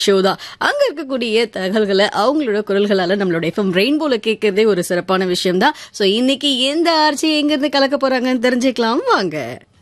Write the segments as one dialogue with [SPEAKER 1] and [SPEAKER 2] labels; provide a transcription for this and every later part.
[SPEAKER 1] Show தான் அங்க இருக்கக்கூடிய தகவல்களை அவங்களோட குரல்களால நம்மளோட எஃப்எம் ரெயின்போல கேட்கறதே ஒரு சிறப்பான விஷயம் தான் சோ இன்னைக்கு எந்த ஆர்ச்சி எங்க இருந்து கலக்க போறாங்கன்னு தெரிஞ்சுக்கலாம் வாங்க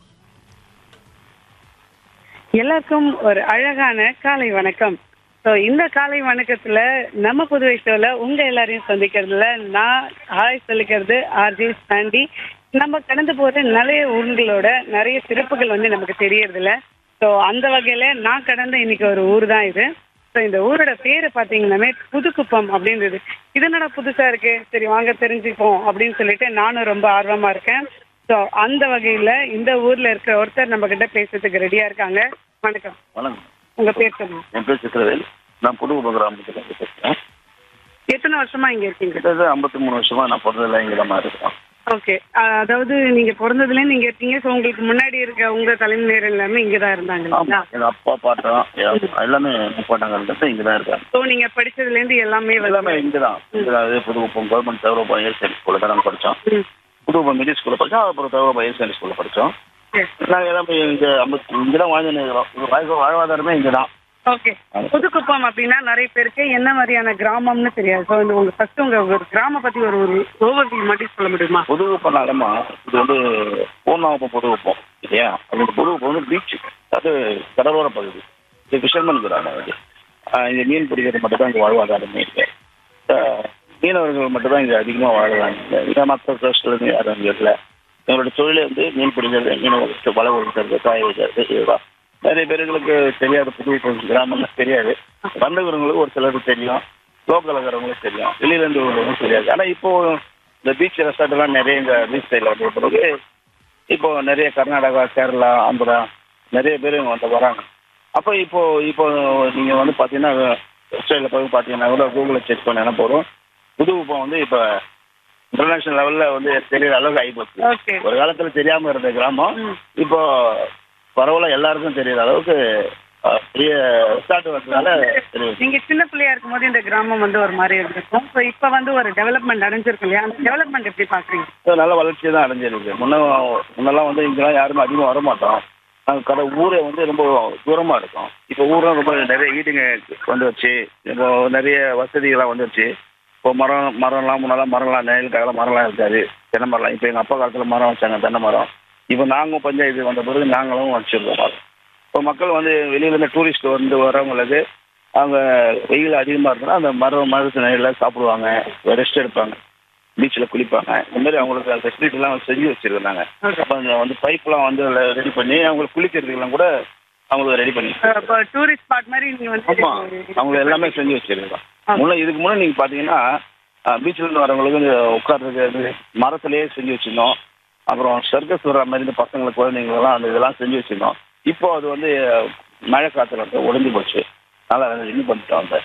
[SPEAKER 2] எல்லாருக்கும் ஒரு அழகான காலை வணக்கம் ஸோ இந்த காலை வணக்கத்துல நம்ம புதுவை ஷோல உங்க எல்லாரையும் சந்திக்கிறதுல நான் ஹாய் சொல்லிக்கிறது ஆர்ஜி சாண்டி நம்ம கடந்து போற நிறைய ஊர்களோட நிறைய சிறப்புகள் வந்து நமக்கு தெரியறதில்ல ஸோ அந்த வகையில நான் கடந்த இன்னைக்கு ஒரு ஊர் தான் இது ஸோ இந்த ஊரோட பேரு பார்த்தீங்கன்னாமே புதுக்குப்பம் அப்படின்றது இது என்னடா புதுசா இருக்கு சரி வாங்க தெரிஞ்சுப்போம் அப்படின்னு சொல்லிட்டு நானும் ரொம்ப ஆர்வமா இருக்கேன் ஸோ அந்த வகையில இந்த ஊர்ல இருக்கிற ஒருத்தர் நம்ம கிட்ட பேசுறதுக்கு ரெடியா இருக்காங்க வணக்கம்
[SPEAKER 3] வணக்கம்
[SPEAKER 2] உங்க பேர் சொல்லுங்க
[SPEAKER 3] என் பேர் சித்திரவேல் நான் புதுகுப்பம் கிராமத்துல இருந்து பேசுறேன்
[SPEAKER 2] எத்தனை வருஷமா இங்க இருக்கீங்க
[SPEAKER 3] கிட்டத்தட்ட ஐம்பத்தி மூணு வருஷமா நான் பிறந்ததில்ல இங்கே தான் இருக்கேன்
[SPEAKER 2] ஓகே அதாவது நீங்க பிறந்ததுல நீங்க இருக்கீங்க ஸோ உங்களுக்கு முன்னாடி இருக்க உங்க தலைமுறையினர் எல்லாமே இங்க தான் இருந்தாங்க
[SPEAKER 3] ஆமா
[SPEAKER 2] இல்லைங்களா
[SPEAKER 3] எங்க அப்பா பாட்டம் எ- எல்லாமே முப்பாட்டங்கிறது இங்கே தான் இருக்காங்க
[SPEAKER 2] ஸோ நீங்க படிச்சதுல இருந்து எல்லாமே
[SPEAKER 3] எல்லாமே
[SPEAKER 2] வந்து
[SPEAKER 3] இங்கே தான் இங்கே தான் இது புதுகுப்பம் கவர்மெண்ட் தவிர ஏசியன் ஸ்கூலில் தான் நாங்கள் படித்தோம்
[SPEAKER 2] ம்,
[SPEAKER 3] புதுகுப்பம் மிடில் ஸ்கூலில் படித்தோம் அப்புறம் தவிர ஏசியன் ஸ்கூலில் படித்தோம்
[SPEAKER 2] சரி.
[SPEAKER 3] நாங்கள் எல்லாமே இங்கே ஐம்பத்தி இங்கே தான் வாழ்ந்துன்னு இருக்கிறோம் இது வாழ்க்கை வாழ்வாதாரமே இங்கே தான்
[SPEAKER 2] ஓகே புதுக்குப்பம் அப்படின்னா நிறைய பேருக்கு என்ன மாதிரியான கிராமம்னு தெரியாது ஸோ இந்த உங்க ஃபர்ஸ்ட் உங்க ஒரு கிராம பத்தி ஒரு ஒரு ஓவர்வியூ மட்டும் சொல்ல முடியுமா
[SPEAKER 3] புதுகுப்பம் நலமா இது வந்து பூர்ணாகுப்பம் புதுகுப்பம் இல்லையா அது இந்த புதுகுப்பம் வந்து பீச் அது கடலோர பகுதி இது ஃபிஷர்மன் கிராமம் அது ஆஹ் இங்க மீன் பிடிக்கிறது மட்டும் தான் இங்கே வாழ்வாதாரமே இல்லை ஆஹ் மீனவர்கள் மட்டும் தான் இங்கே அதிகமாக வாழ்வாங்க இங்கே மற்ற கோஸ்ட்லேருந்து யாரும் இங்கே இல்லை எங்களோட தொழிலே வந்து மீன் பிடிக்கிறது மீன் வளர்த்து வலை வளர்த்துறது காய வைக்கிறது இதுதான் நிறைய பேர்களுக்கு தெரியாது புதுகுப்பம் கிராமம்லாம் தெரியாது வந்தவங்களுக்கு ஒரு சிலருக்கு தெரியும் லோக்கல் இருக்கிறவங்களுக்கு தெரியும் வெளியிலேருந்து உள்ளவங்களுக்கு தெரியாது ஆனால் இப்போ இந்த பீச் ரெசார்ட் எல்லாம் நிறைய இந்த பீச் சைடில் வந்து பிறகு இப்போ நிறைய கர்நாடகா கேரளா ஆந்திரா நிறைய பேர் இங்கே வந்து வராங்க அப்போ இப்போ இப்போ நீங்கள் வந்து பார்த்தீங்கன்னா வெப்சைட்டில் போய் பார்த்தீங்கன்னா கூட கூகுளில் செக் பண்ண போதும் புதுகுப்பம் வந்து இப்போ இன்டர்நேஷனல் லெவலில் வந்து தெரியுற அளவுக்கு ஆகிப்போச்சு
[SPEAKER 2] ஓகே
[SPEAKER 3] ஒரு காலத்தில் தெரியாமல் இருந்த கிராமம்
[SPEAKER 2] ம்.
[SPEAKER 3] இப்போ பரவாயில்ல எல்லாருக்கும் தெரியுற அளவுக்கு அஹ், பெரிய ரெசார்ட் வந்ததுனால தெரியுது
[SPEAKER 2] நீங்க சின்ன பிள்ளையா இருக்கும்போது இந்த கிராமம் வந்து ஒரு மாதிரி இருந்திருக்கும் ஸோ இப்போ வந்து ஒரு டெவலப்மெண்ட் அடைஞ்சிருக்கு இல்லையா அந்த டெவலப்மெண்ட் எப்படி பாக்குறீங்க
[SPEAKER 3] இப்போ நல்ல வளர்ச்சி தான் அடைஞ்சிருக்கு முன்ன முன்னெல்லாம் வந்து இங்கெல்லாம் யாருமே அதிகமாக வர மாட்டோம் நாங்கள் கடை ஊரே வந்து ரொம்ப தூரமாக இருக்கும் இப்போ ஊரும் ரொம்ப நிறைய வீடுங்க வந்துருச்சு இப்போ நிறைய வசதிகள்லாம் வந்துருச்சு இப்போ மரம் மரம்லாம் முன்னெல்லாம் மரம்லாம் நிழலுக்காக மரம்லாம் இருக்காது தென்னை மரம்லாம் இப்போ எங்கள் அப்பா காலத்தில் மரம் வச்சாங்க தென்னை மரம் இப்போ நாங்கள் பஞ்சாயத்து வந்த பிறகு நாங்களும் வச்சுருக்கோம் மரம் இப்போ மக்கள் வந்து வெளியிலேருந்து டூரிஸ்ட் வந்து வரவங்களுக்கு அவங்க வெயில் அதிகமாக இருக்குன்னா அந்த மரம் மரத்து நிழலில் சாப்பிடுவாங்க ரெஸ்ட் எடுப்பாங்க பீச்சில் குளிப்பாங்க இந்த மாதிரி அவங்களுக்கு அந்த ஃபெசிலிட்டிலாம் செஞ்சு வச்சிருக்காங்க அப்போ அந்த வந்து பைப்லாம் வந்து ரெடி பண்ணி அவங்களுக்கு குளிக்கிறதுக்கெல்லாம் கூட அவங்களுக்கு ரெடி பண்ணி
[SPEAKER 2] இப்போ டூரிஸ்ட் ஸ்பாட் மாதிரி நீங்க வந்து
[SPEAKER 3] ஆமாம் அவங்க எல்லாமே செஞ்சு வச்சிருக்கோம் முன்ன இதுக்கு முன்னே நீங்கள் பார்த்தீங்கன்னா பீச்சில் இருந்து வரவங்களுக்கு இந்த உட்கார்றதுக்கு வந்து மரத்துலேயே செஞ்சு வச்சிருந்தோம் அப்புறம் சர்க்கஸ் வர்ற மாதிரி இந்த பசங்களுக்கு குழந்தைங்களுக்கெல்லாம் அந்த இதெல்லாம் செஞ்சு வச்சிருந்தோம் இப்போ அது வந்து மழை காற்றுல வந்து உடைஞ்சு போச்சு அதனால் இது பண்ணிட்டோம் அந்த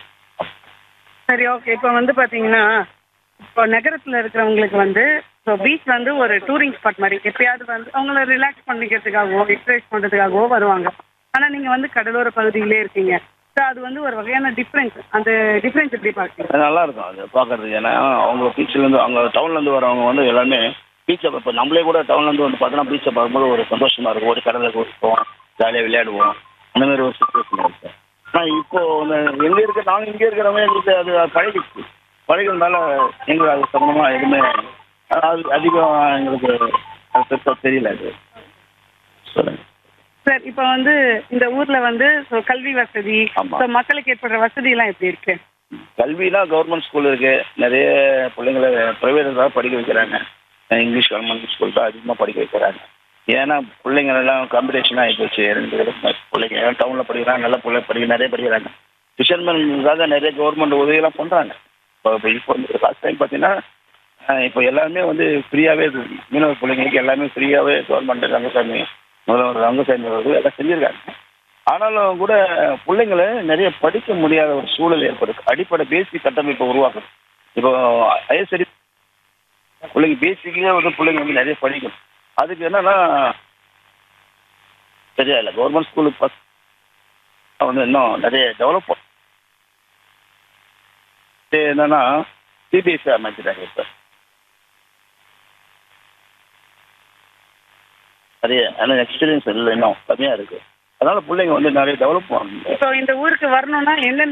[SPEAKER 2] சரி ஓகே இப்போ வந்து பாத்தீங்கன்னா இப்போ நகரத்துல இருக்கிறவங்களுக்கு வந்து ஸோ பீச் வந்து ஒரு டூரிங் ஸ்பாட் மாதிரி எப்பயாவது வந்து அவங்கள ரிலாக்ஸ் பண்ணிக்கிறதுக்காகவோ எக்ஸசைஸ் பண்றதுக்காகவோ வருவாங்க ஆனா நீங்க வந்து கடலோர பகுதியிலே இருக்கீங்க ஸோ அது வந்து ஒரு வகையான டிஃப்ரென்ஸ் அந்த டிஃப்ரென்ஸ் எப்படி பாக்குறீங்க
[SPEAKER 3] அது நல்லா இருக்கும் அது பார்க்கறதுக்கு ஏன்னா அவங்க பீச்சிலேருந்து அவங்க டவுன்லேருந்து வரவங்க வந்து எல்லாமே பீச்சை இப்போ நம்மளே கூட டவுன்லேருந்து வந்து பார்த்தோன்னா பீச்சை பார்க்கும்போது ஒரு சந்தோஷமா இருக்கும் ஒரு கடலில் கூட்டு போவோம் ஜாலியாக விளையாடுவோம் அந்த மாதிரி ஒரு சுச்சுவேஷன் இருக்கு ஆனால் இப்போ இந்த எங்கே இருக்க நாங்கள் இங்கே இருக்கிறவங்க எங்களுக்கு அது பழகிடுச்சு பழகிறதுனால எங்களுக்கு அது சம்பந்தமாக எதுவுமே அது அதிகம் எங்களுக்கு அது பெருசாக தெரியல அது சொல்லுங்க
[SPEAKER 2] சார் இப்போ வந்து இந்த ஊர்ல வந்து so கல்வி வசதி
[SPEAKER 3] ஆமா.
[SPEAKER 2] so மக்களுக்கு ஏற்படுற வசதி எல்லாம் எப்படி இருக்கு
[SPEAKER 3] கல்வினா கவர்மெண்ட் ஸ்கூல் இருக்கு நிறைய பிள்ளைங்களை ப்ரைவேட் தான் படிக்க வைக்கிறாங்க இங்கிலீஷ் கவர்மெண்ட் ஸ்கூல் தான் அதிகமாக படிக்க வைக்கிறாங்க ஏன்னா பிள்ளைங்க எல்லாம் காம்படிஷன் ஆகி போச்சு ரெண்டு பேரும் பிள்ளைங்க டவுனில் படிக்கிறாங்க நல்ல பிள்ளை படிக்க நிறைய படிக்கிறாங்க ஃபிஷர்மேனுக்காக நிறைய கவர்மெண்ட் உதவியெல்லாம் பண்ணுறாங்க இப்போ இப்போ இப்போ வந்து லாஸ்ட் டைம் பார்த்தீங்கன்னா அஹ், இப்போ எல்லாமே வந்து ஃப்ரீயாகவே மீனவர் பிள்ளைங்களுக்கு எல்லாமே ஃப்ரீயாகவே கவர்மெண்ட் ரங்கசாமி முதல்வர் ரங்கசாமி அவர்கள் எல்லாம் செஞ்சுருக்காங்க ஆனாலும் கூட பிள்ளைங்களை நிறைய படிக்க முடியாத ஒரு சூழல் ஏற்படுது அடிப்படை பேசிக் கட்டமைப்பை உருவாக்குது இப்போ ஹையர் ஸ்டடி பிள்ளைங்க பேசிக்கே வந்து பிள்ளைங்க வந்து நிறைய படிக்கணும் அதுக்கு என்னன்னா சரியா இல்லை கவர்மெண்ட் ஸ்கூலுக்கு ஃபஸ்ட் வந்து இன்னும் நிறைய டெவலப் என்னன்னா சிபிஎஸ்சி அமைச்சிட்டாங்க இப்போ நிறைய ஆனால் எக்ஸ்பீரியன்ஸ் இல்லை இன்னும் கம்மியாக இருக்குது அதனால பிள்ளைங்க வந்து நிறைய டெவலப் ஆகணும்
[SPEAKER 2] இப்போ இந்த ஊருக்கு வரணும்னா எந்தெந்த